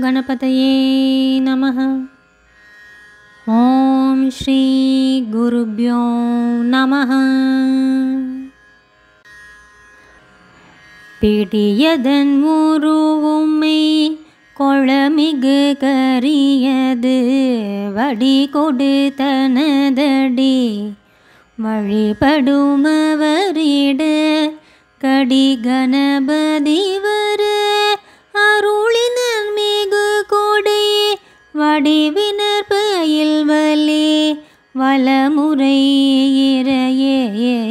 गणपतये नमः ॐ श्रीगुरुभ्यो नमः பிடியதன் உருவுமை கொளமிகு கரியது வடி கொடுத்தனதடி வழிபடுமவரிட கடி கணபதி வர அருளினர் மிகு கொடை வடிவினர் பயில் வலே வலமுறை இறையே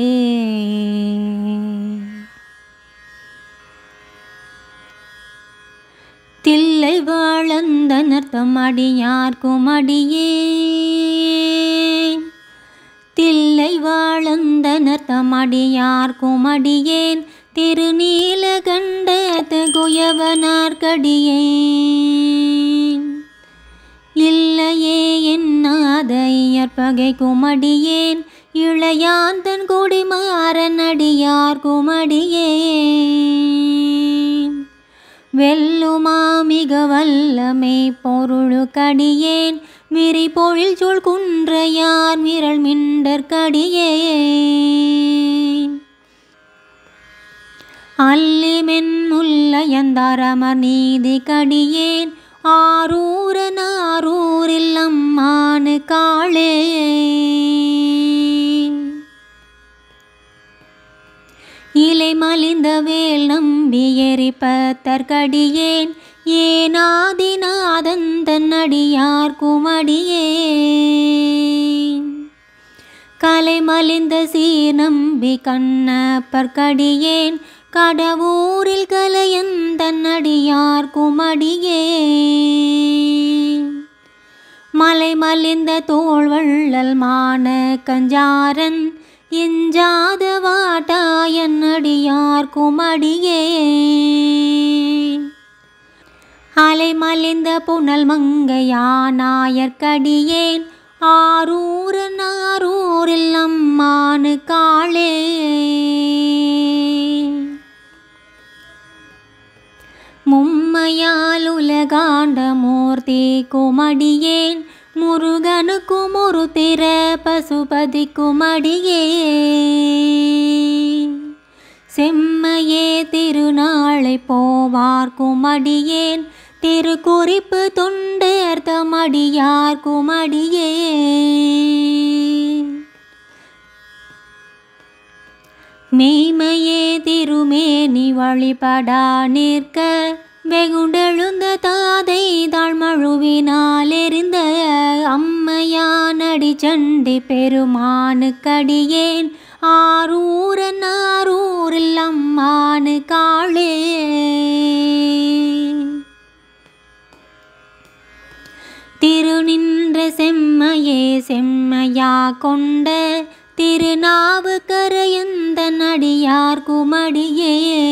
தில்லை வாழந்த அடியார்க்கும் அடியே தில்லை வாழந்த அடியார்க்கும் அடியேன் திருநீலகண்டத்து குயவனார்க்கடியேன் இல்லையே என்னாதையர் பகை குமடியேன் இளையாந்தன் குடிமாறன் அடியார் குமடியேன் வெல்லுமா மிக வல்லமே பொருளு கடியேன் விரி பொழில் சொல் குன்றையார் விரல் மிண்டற்கடியேன் அல்லிமென் முல்லையந்தாரமர் நீதி கடியேன் ஆரூரன் ஆரூரில் அம்மானு காளே இலை மலிந்த வேல் நம்பி எரிப்பத்தற்கடியேன் ஏனாதிநாதன் தன்னடியார் குமடியேன் கலை மலிந்த சீர் நம்பி கண்ணப்பற்கடியேன் கடவுரில் கலையந்தன்னடியார் குமடியேன் மலை மலிந்த தோள் வள்ளல் மான கஞ்சாரன் எஞ்சாத வாட்டாயன் அடியார் குமடியே அலை மலிந்த புனல் மங்கையானாயற்கடியேன் ஆரூரன் ஆரூரில் அம்மானு காளே மும்மையால் உலகாண்ட மூர்த்தி குமடியேன் முருகனுக்கும் ஒரு திற பசுபதி குமடியே செம்மையே திருநாளை போவார் குமடியேன் திருக்குறிப்பு தொண்டர் தமடியார் குமடியே மெய்மையே திருமேனி வழிபடா நிற்க வெகுண்டெழுந்த தாதை தாழ்மழுவினால் எறிந்த அம்மையானடி சண்டி பெருமானுக்கடியேன் ஆரூரன் ஆரூரில் அம்மானு காளே திருநின்ற செம்மையே செம்மையா கொண்ட திருநாவு கரையந்த நடியார் குமடியே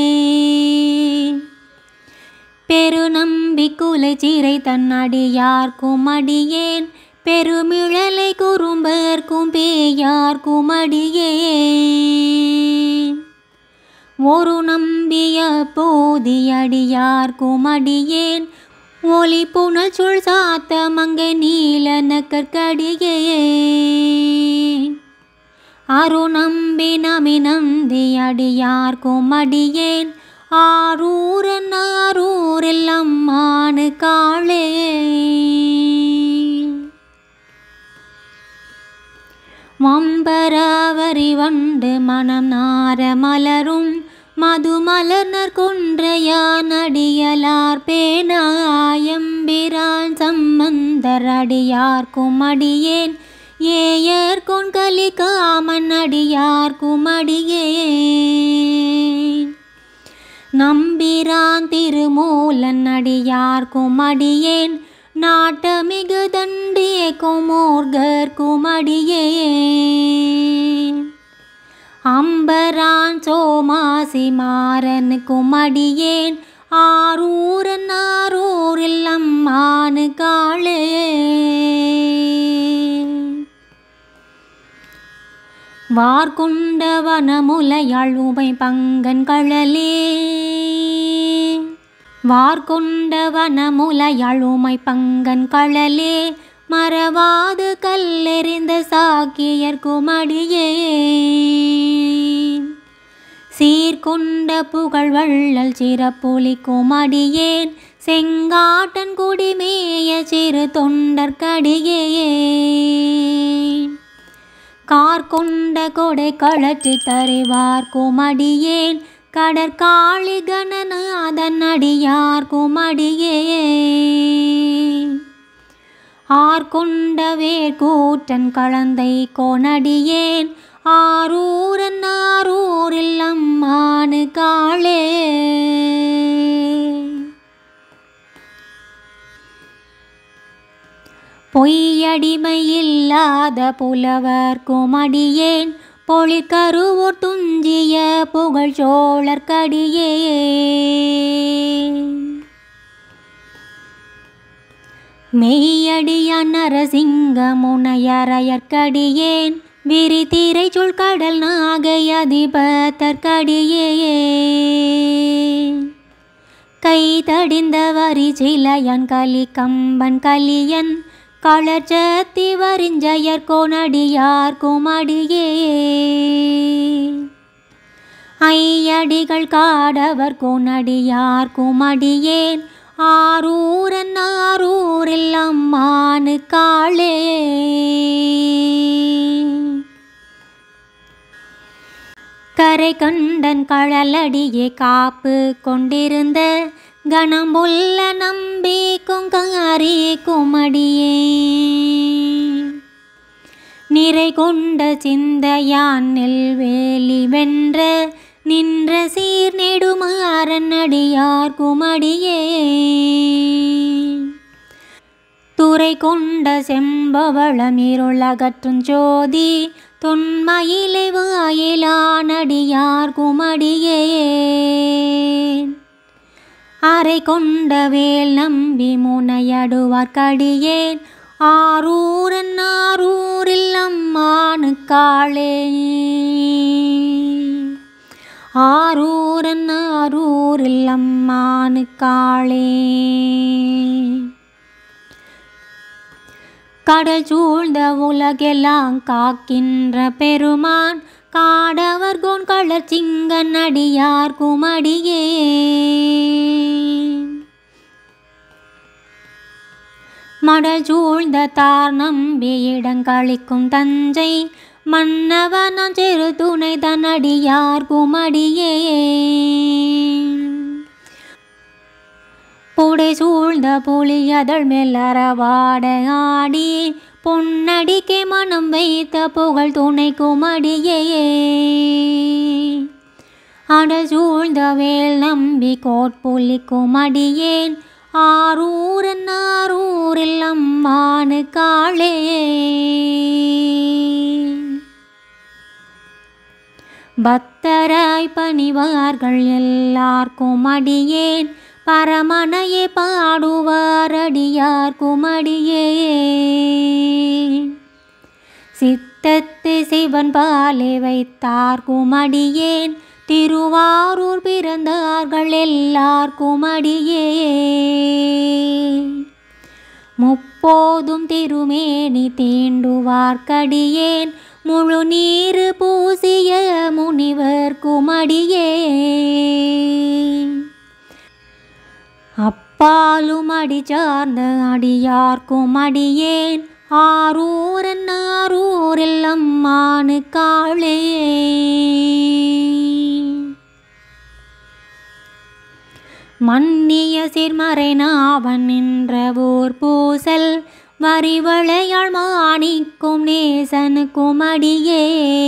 பெருநம்பி குலை சிறை தன்னடியார் குமடியேன் பெருமிழலை குறும்பர்க்கும் பேயார் குமடியே ஒரு நம்பிய போதியடியார் குமடியேன் ஒளி புனல் சொல் சாத்த மங்கை நீல நக்கற்கடியே அருநம்பி நமி நந்தி அடியார் குமடியேன் ஆரூரன் ஆரூரில் அம்மானு காளே வம்பராவரி வண்டு மனம் நார மலரும் மதுமலர்னர் கொன்றையான் அடியலார் பேனாயம்பிரான் சம்பந்தர் அடியார் குமடியேன் ஏயர் கொண்கலி காமன் அடியார் குமடியே நம்பிரான் திருமூலன் அடியார் குமடியேன் நாட்டமிகு தண்டிய குமோர்கர் குமடியே அம்பரான் சோமாசி மாறன் குமடியேன் ஆரூரன் ஆரூரில் அம்மானு காளே வார்கொண்ட வனமுலையாள் உமை பங்கன் கழலே வார்கொண்ட வனமுலையழுமை பங்கன் கழலே மறவாது கல்லெறிந்த சாக்கியர் குமடியே சீர்கொண்ட புகழ் வள்ளல் சிறப்புலி குமடியேன் செங்காட்டன் குடிமேய சிறு தொண்டற்கடியே கார்கொண்ட கொடை கழற்றி தருவார் குமடியேன் கடற்காளி கணநாதன் அடியார் குமடியே ஆர்கொண்ட வேர்கூற்றன் கலந்தை கோனடியேன் ஆரூரன் ஆரூரில் அம்மானு காளே பொய்யடிமையில்லாத புலவர் குமடியேன் பொழிற்கருவூர் துஞ்சிய புகழ் சோழர்க்கடியே மெய்யடியான் நரசிங்க முனையரையற்கடியேன் விரித்திரை சொல் கடல் நாகை அதிபத்தற்கடியே கை தடிந்த வரி சிலையன் கலி கம்பன் கலியன் களச்சத்தி வரிஞ்சயர் கோனடியார் குமடியே ஐயடிகள் காடவர் கோனடியார் குமடியேன் ஆரூரன் ஆரூரில் அம்மானு காளே கரை கண்டன் கழலடியே காப்பு கொண்டிருந்த கணம்புல்ல நம்பி குங்காரி குமடியே நிறை கொண்ட சிந்தையான் நெல்வேலி வென்ற நின்ற சீர் நெடுமாறன் அடியார் குமடியே துறை கொண்ட செம்பவளம் இருளகற்றும் ஜோதி தொன்மயிலை வாயிலானடியார் குமடியே அறை கொண்ட வேல் நம்பி முனையடுவார் கடியேன் ஆரூரன் ஆரூரில் அம்மானு காளே ஆரூரன் ஆரூரில் அம்மானு காளே கடல் சூழ்ந்த உலகெல்லாம் காக்கின்ற பெருமான் காடவர் கோன் களர் சிங்கன் அடியார் குமடியே மடல் சூழ்ந்த தார் நம்பி இடங்களிக்கும் தஞ்சை மன்னவனாம் சிறு துணை தனடியார் குமடியே புடை சூழ்ந்த புலியதழ் மெல்லறவாட ஆடி பொன்னடிக்கே மனம் வைத்த புகழ் துணை குமடியே அடல் சூழ்ந்த வேல் நம்பி கோட்புலி குமடியேன் ஆரூரன் ஆரூரில் அம்மானு காளே பக்தராய் பணிவார்கள் எல்லார்க்கும் அடியேன் பரமனையே பாடுவார் அடியார் குமடியே சித்தத்து சிவன் பாலை வைத்தார் குமடியேன் திருவாரூர் பிறந்தார்கள் எல்லார் குமடியே முப்போதும் திருமேனி தீண்டுவார்க்கடியேன் முழு நீரு பூசிய முனிவர் குமடியே அப்பாலும் அடி சார்ந்த அடியார்க்கும் அடியேன் ஆரூரன் ஆரூரில் அம்மானு காளே மன்னிய சிறுமறை நாவன் நின்ற ஊர் பூசல் வரிவளையாள் மாணிக்கும் நேசனுக்கும் அடியே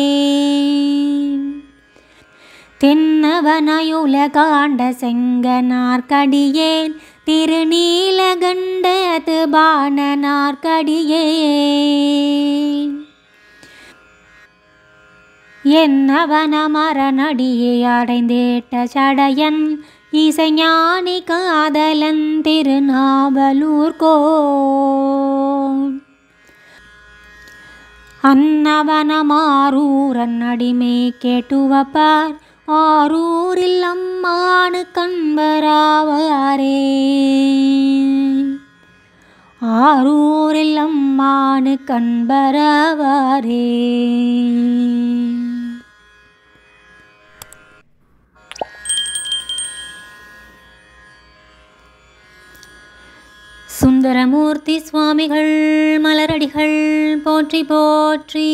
தென்னவனயுலகாண்ட செங்கனார்க்கடியேன் திருநீலகண்டது பாணனார்க்கடியே என்னவன மரணடியே அடைந்தேட்ட சடையன் இசைஞானி காதலன் திருநாவலூர்கோ அன்னவனமாரூரன் அடிமை கேட்டுவப்பார் ஆரூரில் அம்மானு கண்பராவாரே ஆரூரில் அம்மானு கண்பராவாரே சுந்தரமூர்த்தி சுவாமிகள் மலரடிகள் போற்றி போற்றி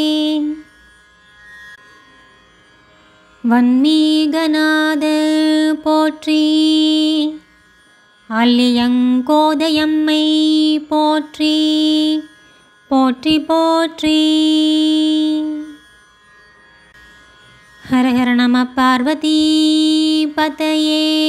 வன்மீகநாத போற்றி அல்லியங்கோதையம்மை போற்றி போற்றி போற்றி ஹர ஹர நம பார்வதி பதையே